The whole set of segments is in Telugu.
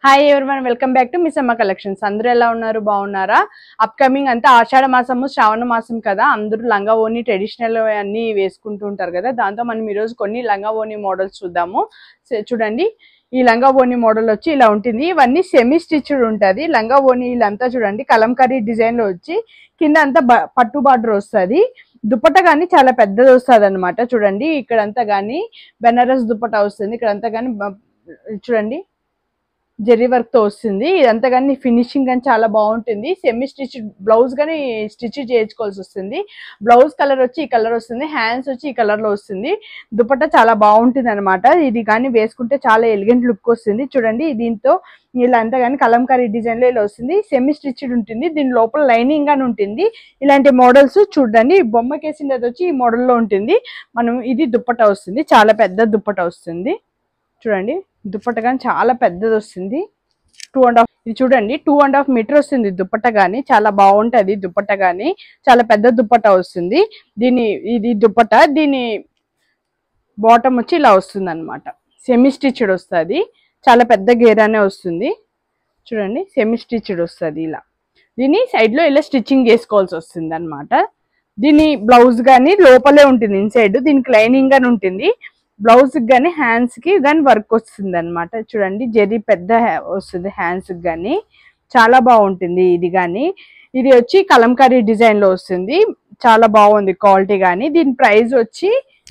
hi everyone welcome back to Missamma collections అందరూ ఎలా ఉన్నారు బాగున్నారా అప్కమింగ్ అంతా ఆషాఢ మాసము శ్రావణ మాసం కదా అందరూ లంగా ఓని ట్రెడిషనల్ అన్ని వేసుకుంటూ ఉంటారు కదా దాంతో మనం ఈరోజు కొన్ని లంగా ఓని మోడల్స్ చూద్దాము సే- చూడండి ఈ లంగా ఓని మోడల్ వచ్చి ఇలా ఉంటుంది ఇవన్నీ సెమీ స్టిచ్డ్ ఉంటుంది లంగా ఓని ఇలాంతా చూడండి కలంకరీ డిజైన్ లో వచ్చి కింద అంతా బ- పట్టు బార్డర్ వస్తుంది దుపట్టా కానీ చాలా పెద్దది వస్తుంది అనమాట చూడండి ఇక్కడంతా కానీ బెనారస్ దుపట్టా వస్తుంది ఇక్కడంతా కానీ బ- చూడండి జెరీ వర్క్ తో వస్తుంది ఇదంతా కానీ ఫినిషింగ్ కానీ చాలా బాగుంటుంది సెమీ స్టిచ్ బ్లౌజ్ కానీ స్టిచ్ చేయించుకోవాల్సి వస్తుంది బ్లౌజ్ కలర్ వచ్చి ఈ కలర్ వస్తుంది హ్యాండ్స్ వచ్చి ఈ కలర్ లో వస్తుంది దుపట్టా చాలా బాగుంటుంది అనమాట ఇది కానీ వేసుకుంటే చాలా ఎలిగెంట్ లుక్ వస్తుంది చూడండి దీంతో ఇలా అంతా కానీ కలంకారీ డిజైన్ లో ఇలా వస్తుంది సెమీ స్టిచ్డ్ ఉంటుంది దీని లోపల లైనింగ్ గాని ఉంటుంది ఇలాంటి మోడల్స్ చూడండి బొమ్మకేసింది అది వచ్చి ఈ మోడల్ లో ఉంటుంది మనం ఇది దుప్పట్టా వస్తుంది చాలా పెద్ద దుప్పట్టా వస్తుంది చూడండి దుప్పట్ట కానీ చాలా పెద్దది వస్తుంది టూ అండ్ హాఫ్ ఇది చూడండి టూ అండ్ హాఫ్ మీటర్ వస్తుంది దుప్పట్ట కానీ చాలా బాగుంటది దుప్పట్ట కానీ చాలా పెద్ద దుప్పట్ట వస్తుంది దీని ఇది దుప్పట్ట దీని బాటమ్ వచ్చి ఇలా వస్తుంది అనమాట సెమీ స్టిచ్డ్ వస్తుంది చాలా పెద్ద గేరానే వస్తుంది చూడండి సెమీ స్టిచ్డ్ వస్తుంది ఇలా దీని సైడ్ లో ఇలా స్టిచ్చింగ్ చేసుకోవాల్సి వస్తుంది అనమాట దీని బ్లౌజ్ కానీ లోపలే ఉంటుంది ఇన్సైడ్ దీనికి లైనింగ్ గాని ఉంటుంది బ్లౌజ్ కానీ హ్యాండ్స్ కి కానీ వర్క్ వస్తుంది అనమాట చూడండి జరీ పెద్ద హ్యా- వస్తుంది హ్యాండ్స్ కి కానీ చాలా బాగుంటుంది ఇది కానీ ఇది వచ్చి కలంకారీ డిజైన్ లో వస్తుంది చాలా బాగుంది క్వాలిటీ కానీ దీని ప్రైస్ వచ్చి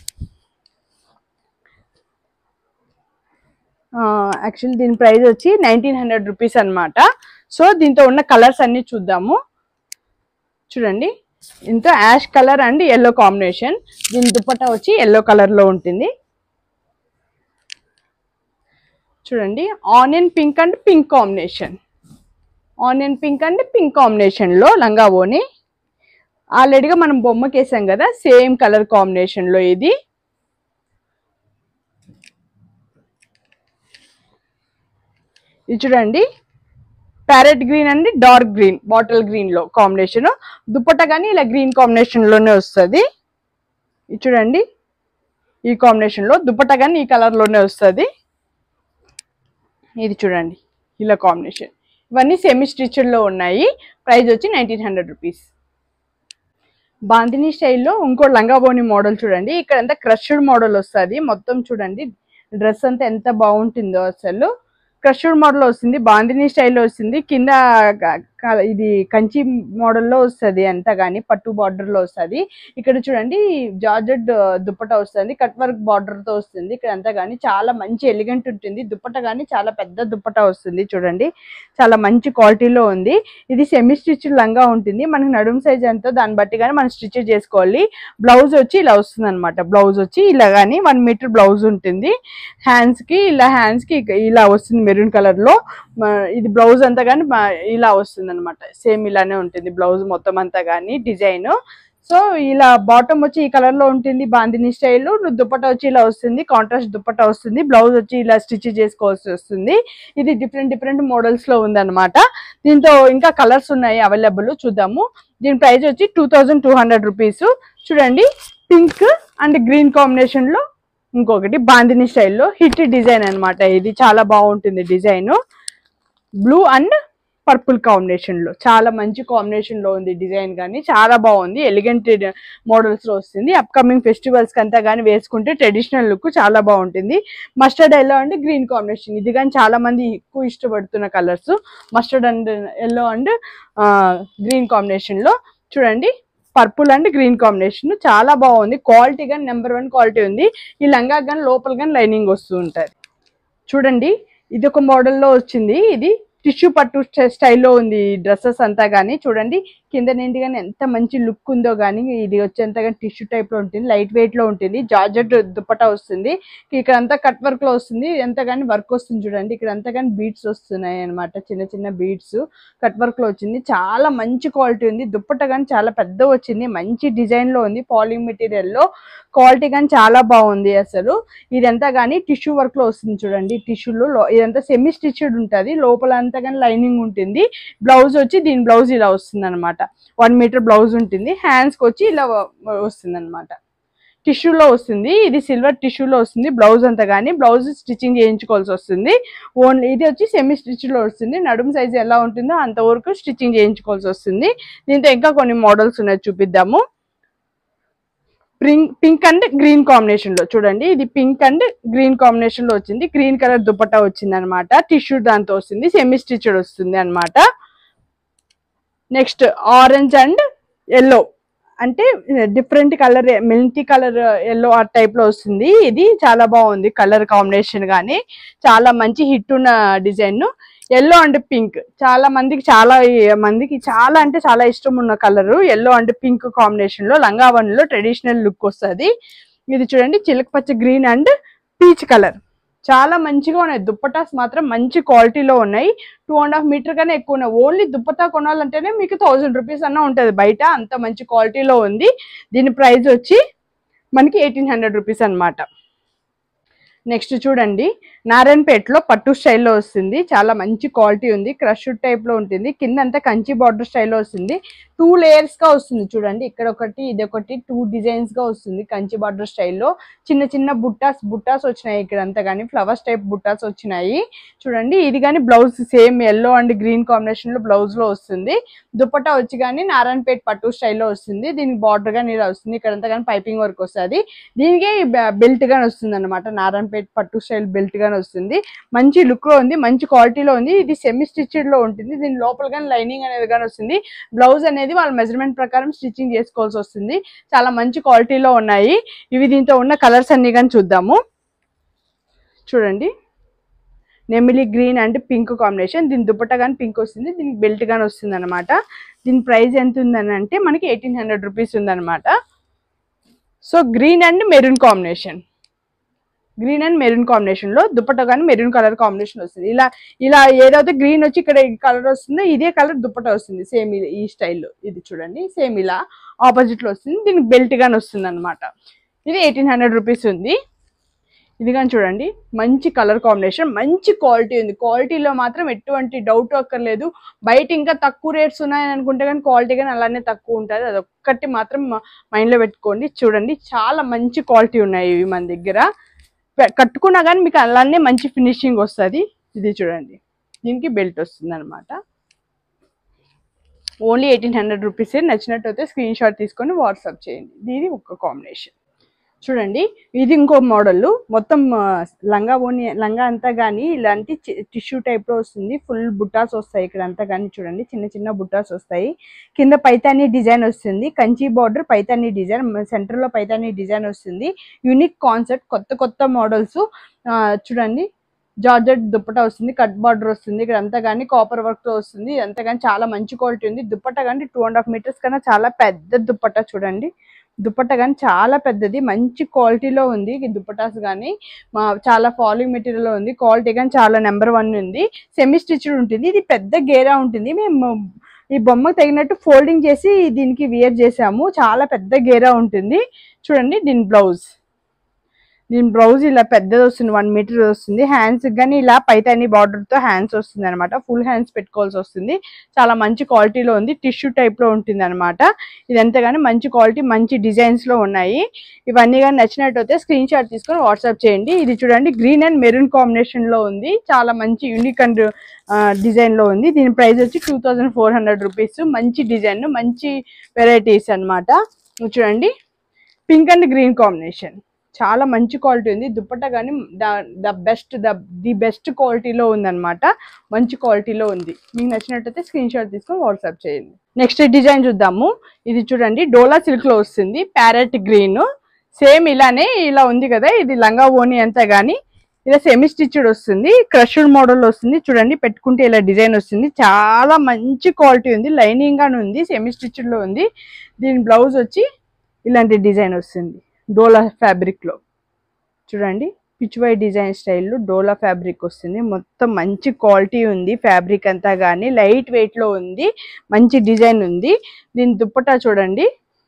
యాక్చువల్లీ దీని ప్రైస్ వచ్చి నైన్టీన్ హండ్రెడ్ రూపీస్ అనమాట సో దీంతో ఉన్న కలర్స్ అన్ని చూద్దాము చూడండి ఇంత ash colour and yellow combination దీని దుపట్టా వచ్చి ఎల్లో కలర్ లో ఉంటుంది చూడండి onion pink and pink combination onion pink and pink combination లో లంగా ఓని ఆల్రెడీగా మనం బొమ్మకి వేసాం కదా సేమ్ కలర్ కాంబినేషన్ లో ఇది ఇది చూడండి parrot green and dark green bottle green లో కాంబినేషన్ దుపట్టా కానీ ఇలా గ్రీన్ కాంబినేషన్ లోనే వస్తుంది ఇది చూడండి ఈ కాంబినేషన్ లో దుపట్టా కానీ ఈ కలర్ లోనే వస్తుంది ఇది చూడండి ఇలా కాంబినేషన్ ఇవన్నీ సెమీ స్టిచ్డ్ లో ఉన్నాయి ప్రైస్ వచ్చి నైన్టీన్ హండ్రెడ్ రూపీస్ బాందిని స్టైల్లో ఇంకో లంగాబోని మోడల్ చూడండి ఇక్కడ అంతా క్రష్డ్ మోడల్ వస్తుంది మొత్తం చూడండి డ్రెస్ అంతా ఎంత బాగుంటుందో అసలు క్రష్డ్ మోడల్ వస్తుంది బాందిని స్టైల్లో వస్తుంది కింద క- క- ఇది కంచి మోడల్లో వస్తుంది అంతా కానీ పట్టు బార్డర్ లో వస్తుంది ఇక్కడ చూడండి జార్జెట్ దుప్పట వస్తుంది కట్ వర్క్ బార్డర్ తో వస్తుంది ఇక్కడ అంతా కానీ చాలా మంచి ఎలిగెంట్ ఉంటుంది దుప్పట కానీ చాలా పెద్ద దుప్పట వస్తుంది చూడండి చాలా మంచి క్వాలిటీలో ఉంది ఇది సెమీ స్టిచ్ లంగా ఉంటుంది మనకి నడుము సైజ్ ఎంతో దాన్ని బట్టి కానీ మనం స్టిచ్ చేసుకోవాలి బ్లౌజ్ వచ్చి ఇలా వస్తుంది అనమాట బ్లౌజ్ వచ్చి ఇలా కానీ వన్ మీటర్ బ్లౌజ్ ఉంటుంది హ్యాండ్స్ కి ఇలా హ్యాండ్స్ కి ఇలా వస్తుంది మెరూన్ కలర్ లో మ- ఇది బ్లౌజ్ అంతా కానీ ఇలా వస్తుంది అనమాట సేమ్ ఇలానే ఉంటుంది బ్లౌజ్ మొత్తం అంతా కానీ డిజైన్ సో ఇలా బాటమ్ వచ్చి ఈ కలర్ లో ఉంటుంది బాందిని స్టైల్ దుప్పట వచ్చి ఇలా వస్తుంది కాంట్రాస్ట్ దుప్పట వస్తుంది బ్లౌజ్ వచ్చి ఇలా స్టిచ్ చేసుకోవాల్సి వస్తుంది ఇది డిఫరెంట్ డిఫరెంట్ మోడల్స్ లో ఉందన్నమాట దీంతో ఇంకా కలర్స్ ఉన్నాయి అవైలబుల్ చూద్దాము దీని ప్రైస్ వచ్చి two thousand two hundred rupees చూడండి పింక్ అండ్ గ్రీన్ కాంబినేషన్ లో ఇంకొకటి బాందిని స్టైల్లో హిట్ డిజైన్ అన్నమాట ఇది చాలా బాగుంటుంది design blue and purple combination లో చాలా మంచి కాంబినేషన్ లో ఉంది డిజైన్ కానీ చాలా బాగుంది ఎలిగెంట్ మోడల్స్ లో వస్తుంది అప్కమింగ్ ఫెస్టివల్స్ కంతా కానీ వేసుకుంటే ట్రెడిషనల్ లుక్ చాలా బాగుంటుంది mustard yellow and green combination ఇది కానీ చాలా మంది ఎక్కువ ఇష్టపడుతున్న colours mustard and yellow and green combination లో చూడండి పర్పుల్ అండ్ గ్రీన్ కాంబినేషన్ చాలా బాగుంది క్వాలిటీ కానీ నెంబర్ వన్ క్వాలిటీ ఉంది ఈ లంగా కానీ లోపల కానీ లైనింగ్ వస్తూ ఉంటుంది చూడండి ఇది ఒక మోడల్లో వచ్చింది ఇది టిష్యూ పట్టు స్టై- స్టైల్లో ఉంది డ్రెస్సెస్ అంతా కానీ చూడండి కింద నిండి కానీ ఎంత మంచి లుక్ ఉందో కానీ ఇది వచ్చేంత కానీ టిష్యూ టైప్ లో ఉంటుంది లైట్ వెయిట్ లో ఉంటుంది జార్జెట్ దుప్పటా వస్తుంది ఇక్కడ అంతా కట్ వర్క్ లో వస్తుంది ఎంత కానీ వర్క్ వస్తుంది చూడండి ఇక్కడ అంతా కానీ బీట్స్ వస్తున్నాయి అన్నమాట చిన్న చిన్న బీట్స్ కట్ వర్క్ లో వచ్చింది చాలా మంచి క్వాలిటీ ఉంది దుప్పట కానీ చాలా పెద్ద వచ్చింది మంచి డిజైన్ లో ఉంది పాలింగ్ మెటీరియల్ లో క్వాలిటీ కానీ చాలా బాగుంది అసలు ఇదంతా కానీ టిష్యూ వర్క్ లో వస్తుంది చూడండి టిష్యూలో ఇదంతా సెమీ స్టిచ్డ్ ఉంటుంది లోపల అంతా కానీ లైనింగ్ ఉంటుంది బ్లౌజ్ వచ్చి దీని బ్లౌజ్ ఇలా వస్తుంది అనమాట వన్ మీటర్ బ్లౌజ్ ఉంటుంది హ్యాండ్స్ కి వచ్చి ఇలా వస్తుంది అనమాట టిష్యూలో వస్తుంది ఇది సిల్వర్ టిష్యూలో వస్తుంది బ్లౌజ్ అంతా కానీ బ్లౌజ్ స్టిచ్చింగ్ చేయించుకోవాల్సి వస్తుంది ఓన్లీ ఇది వచ్చి సెమీ స్టిచ్లో వస్తుంది నడుము సైజ్ ఎలా ఉంటుందో అంతవరకు స్టిచ్చింగ్ చేయించుకోవాల్సి వస్తుంది దీంతో ఇంకా కొన్ని మోడల్స్ ఉన్నాయి చూపిద్దాము pink pink and green combination లో చూడండి ఇది పింక్ అండ్ గ్రీన్ కాంబినేషన్ లో వచ్చింది గ్రీన్ కలర్ దుపట్టా వచ్చింది అనమాట టిష్యూ దాంతో వస్తుంది సెమీ స్టిచ్డ్ వస్తుంది అనమాట నెక్స్ట్ ఆరెంజ్ అండ్ ఎల్లో అంటే different colour multi colour yellow ఆ టైప్ లో వస్తుంది ఇది చాలా బాగుంది కలర్ కాంబినేషన్ గానీ చాలా మంచి హిట్ ఉన్న డిజైన్ ఎల్లో అండ్ పింక్ చాలా మందికి చాలా మందికి చాలా అంటే చాలా ఇష్టం ఉన్న colour yellow and pink combination లో లంగావణిలో ట్రెడిషనల్ లుక్ వస్తుంది ఇది చూడండి చిలక పచ్చ గ్రీన్ అండ్ పీచ్ కలర్ చాలా మంచిగా ఉన్నాయి దుప్పటాస్ మాత్రం మంచి క్వాలిటీలో ఉన్నాయి టూ అండ్ హాఫ్ మీటర్ కన్నా ఎక్కువ ఉన్నాయి ఓన్లీ దుప్పటా కొనాలంటేనే మీకు థౌజండ్ రూపీస్ అన్న ఉంటుంది బయట అంత మంచి క్వాలిటీలో ఉంది దీని ప్రైస్ వచ్చి మనకి ఎయిటీన్ హండ్రెడ్ రూపీస్ అనమాట నెక్స్ట్ చూడండి నారాయణపేటలో పట్టు స్టైల్లో వస్తుంది చాలా మంచి క్వాలిటీ ఉంది క్రష్ టైప్ లో ఉంటుంది కింద అంతా కంచి బార్డర్ స్టైల్లో వస్తుంది టూ లేయర్స్ గా వస్తుంది చూడండి ఇక్కడ ఒకటి ఇది ఒకటి టూ డిజైన్స్ గా వస్తుంది కంచి బార్డర్ స్టైల్లో చిన్న చిన్న బుట్టాస్ బుట్టాస్ వచ్చినాయి ఇక్కడ అంతా కానీ ఫ్లవర్స్ టైప్ బుట్టాస్ వచ్చినాయి చూడండి ఇది కానీ blouse same yellow and green combination లో బ్లౌజ్ లో వస్తుంది దుపట్టా వచ్చి కానీ నారాయణపేట పట్టు స్టైల్లో వస్తుంది దీనికి బార్డర్ గానీ ఇలా వస్తుంది ఇక్కడ అంతా కానీ పైపింగ్ వర్క్ వస్తుంది దీనికే బెల్ట్ గానీ వస్తుంది అనమాట నారాయణపేట పట్టు స్టైల్ బెల్ట్ గానీ వస్తుంది మంచి లుక్ లో ఉంది మంచి క్వాలిటీలో ఉంది ఇది సెమీ స్టిచ్డ్ లో ఉంటుంది దీని లోపల కానీ లైనింగ్ అనేది కానీ వస్తుంది బ్లౌజ్ అనేది వాళ్ళ మెజర్మెంట్ ప్రకారం స్టిచ్చింగ్ చేసుకోవాల్సి వస్తుంది చాలా మంచి క్వాలిటీలో ఉన్నాయి ఇవి దీంతో ఉన్న కలర్స్ అన్ని కానీ చూద్దాము చూడండి నెమిలి గ్రీన్ అండ్ పింక్ కాంబినేషన్ దీని దుపట్టా కానీ పింక్ వస్తుంది దీనికి బెల్ట్ కానీ వస్తుంది అనమాట దీని ప్రైస్ ఎంత ఉందని అంటే మనకి ఎయిటీన్ హండ్రెడ్ రూపీస్ ఉందన్నమాట so green and maroon combination green and maroon combination లో దుపట్టా కానీ మెరూన్ కలర్ కాంబినేషన్ వస్తుంది ఇలా ఇలా ఏదైతే గ్రీన్ వచ్చి ఇక్కడ కలర్ వస్తుందో ఇదే కలర్ దుపట్టా వస్తుంది సేమ్ ఈ స్టైల్లో ఇది చూడండి సేమ్ ఇలా ఆపోజిట్ లో వస్తుంది దీనికి బెల్ట్ గాని వస్తుంది అనమాట ఇది ఎయిటీన్ హండ్రెడ్ రూపీస్ ఉంది ఇది కానీ చూడండి మంచి కలర్ కాంబినేషన్ మంచి క్వాలిటీ ఉంది క్వాలిటీలో మాత్రం ఎటువంటి డౌట్ అక్కర్లేదు బయట ఇంకా తక్కువ రేట్స్ ఉన్నాయని అనుకుంటే కానీ క్వాలిటీ కానీ అలానే తక్కువ ఉంటుంది అది ఒక్కటి మాత్రం మైండ్లో పెట్టుకోండి చూడండి చాలా మంచి క్వాలిటీ ఉన్నాయి ఇవి మన దగ్గర పె- కట్టుకున్నా కానీ మీకు అలానే మంచి ఫినిషింగ్ వస్తుంది ఇది చూడండి దీనికి బెల్ట్ వస్తుంది అనమాట ఓన్లీ ఎయిటీన్ హండ్రెడ్ రూపీస్ నచ్చినట్టు అయితే స్క్రీన్ షాట్ తీసుకొని వాట్సాప్ చేయండి ఇది ఒక కాంబినేషన్ చూడండి ఇది ఇంకో మోడల్ మొత్తం ఆ, లంగా ఓని లంగా అంతా కానీ ఇలాంటి టిష్యూ టైప్ లో వస్తుంది ఫుల్ బుట్టాస్ వస్తాయి ఇక్కడ అంతా కానీ చూడండి చిన్న చిన్న బుట్టాస్ వస్తాయి కింద పైతాని డిజైన్ వస్తుంది Kanchi border Paithani design centre లో పైతాని డిజైన్ వస్తుంది యూనిక్ కాన్సెప్ట్ కొత్త కొత్త మోడల్స్ చూడండి జార్జెట్ దుప్పటా వస్తుంది కట్ బార్డర్ వస్తుంది ఇక్కడ అంతా కానీ కాపర్ వర్క్ తో వస్తుంది ఇదంతా కానీ చాలా మంచి క్వాలిటీ ఉంది దుప్పటా కానీ టూ అండ్ హాఫ్ మీటర్స్ కన్నా చాలా పెద్ద దుప్పటా చూడండి దుప్పటా కానీ చాలా పెద్దది మంచి క్వాలిటీలో ఉంది ఈ దుప్పటాస్ కానీ మా చాలా ఫాలోయింగ్ మెటీరియల్ లో ఉంది క్వాలిటీ కానీ చాలా నెంబర్ వన్ ఉంది సెమీ స్టిచ్డ్ ఉంటుంది ఇది పెద్ద గేరా ఉంటుంది మేము ఈ బొమ్మ తగినట్టు ఫోల్డింగ్ చేసి దీనికి వియర్ చేసాము చాలా పెద్ద గేరా ఉంటుంది చూడండి దీని బ్లౌజ్ దీని బ్లౌజ్ ఇలా పెద్దది వస్తుంది వన్ మీటర్ వస్తుంది హ్యాండ్స్ కానీ ఇలా పైతాని బార్డర్ తో హ్యాండ్స్ వస్తుంది అనమాట ఫుల్ హ్యాండ్స్ పెట్టుకోవాల్సి వస్తుంది చాలా మంచి క్వాలిటీలో ఉంది టిష్యూ టైప్ లో ఉంటుంది అనమాట ఇదంతా కానీ మంచి క్వాలిటీ మంచి డిజైన్స్ లో ఉన్నాయి ఇవన్నీ కానీ నచ్చినట్టయితే స్క్రీన్ షాట్ తీసుకొని వాట్సాప్ చేయండి ఇది చూడండి గ్రీన్ అండ్ మెరూన్ కాంబినేషన్ లో ఉంది చాలా మంచి యూనిక్ అండ్ డిజైన్ లో ఉంది దీని ప్రైస్ వచ్చి two thousand four hundred rupees మంచి డిజైన్ మంచి వెరైటీస్ అన్నమాట చూడండి పింక్ అండ్ గ్రీన్ కాంబినేషన్ చాలా మంచి క్వాలిటీ ఉంది దుప్పట్టా కానీ the best the the best క్వాలిటీలో ఉందన్నమాట మంచి క్వాలిటీలో ఉంది మీకు నచ్చినట్టయితే స్క్రీన్ షాట్ తీసుకొని వాట్సాప్ చేయండి నెక్స్ట్ డిజైన్ చూద్దాము ఇది చూడండి డోలా సిల్క్ లో వస్తుంది ప్యారెట్ గ్రీన్ సేమ్ ఇలానే ఇలా ఉంది కదా ఇది లంగా ఓని అంతా గానీ ఇలా సెమీ స్టిచ్డ్ వస్తుంది క్రష్డ్ మోడల్ వస్తుంది చూడండి పెట్టుకుంటే ఇలా డిజైన్ వస్తుంది చాలా మంచి క్వాలిటీ ఉంది లైనింగ్ గానే ఉంది సెమీ స్టిచ్డ్ లో ఉంది దీని బ్లౌజ్ వచ్చి ఇలాంటి డిజైన్ వస్తుంది డోలా ఫ్యాబ్రిక్ లో చూడండి పిచ్వై డిజైన్ స్టైల్లో డోలా ఫ్యాబ్రిక్ వస్తుంది మొత్తం మంచి క్వాలిటీ ఉంది ఫ్యాబ్రిక్ అంతా కానీ లైట్ వెయిట్ లో ఉంది మంచి డిజైన్ ఉంది దీని దుప్పటా చూడండి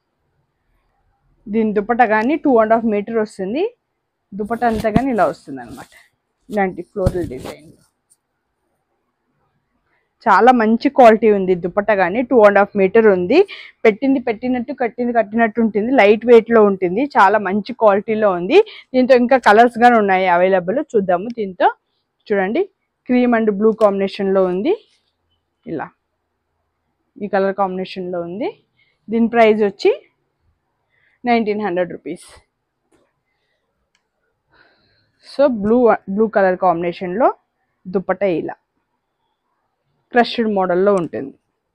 దీని దుప్పటా కానీ టూ అండ్ హాఫ్ మీటర్ వస్తుంది దుపట్టా అంతా కానీ ఇలా వస్తుంది అనమాట ఇలాంటి ఫ్లోరల్ డిజైన్ చాలా మంచి క్వాలిటీ ఉంది దుపట్ట కానీ టూ అండ్ హాఫ్ మీటర్ ఉంది పెట్టింది పెట్టినట్టు కట్టింది కట్టినట్టు ఉంటుంది లైట్ వెయిట్ లో ఉంటుంది చాలా మంచి క్వాలిటీలో ఉంది దీంతో ఇంకా కలర్స్ గానే ఉన్నాయి అవైలబుల్ చూద్దాము దీంతో చూడండి క్రీమ్ అండ్ బ్లూ కాంబినేషన్ లో ఉంది ఇలా ఈ కలర్ కాంబినేషన్ లో ఉంది దీని ప్రైస్ వచ్చి nineteen hundred rupees so blue blue colour కాంబినేషన్లో దుపట్ట ఇలా క్రష్డ్ మోడల్లో ఉంటుంది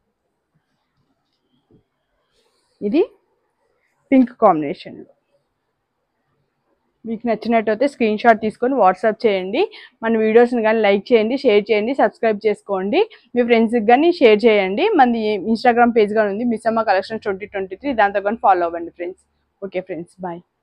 ఇది పింక్ కాంబినేషన్లో మీకు నచ్చినట్టయితే స్క్రీన్ షాట్ తీసుకొని వాట్సాప్ చేయండి మన వీడియోస్ని కానీ లైక్ చేయండి షేర్ చేయండి సబ్స్క్రైబ్ చేసుకోండి మీ ఫ్రెండ్స్కి కానీ షేర్ చేయండి మనది ఇన్స్టాగ్రామ్ పేజ్ కానీ ఉంది Missamma collection twenty twenty three దాంతో కానీ ఫాలో అవ్వండి ఫ్రెండ్స్ ఓకే ఫ్రెండ్స్ బాయ్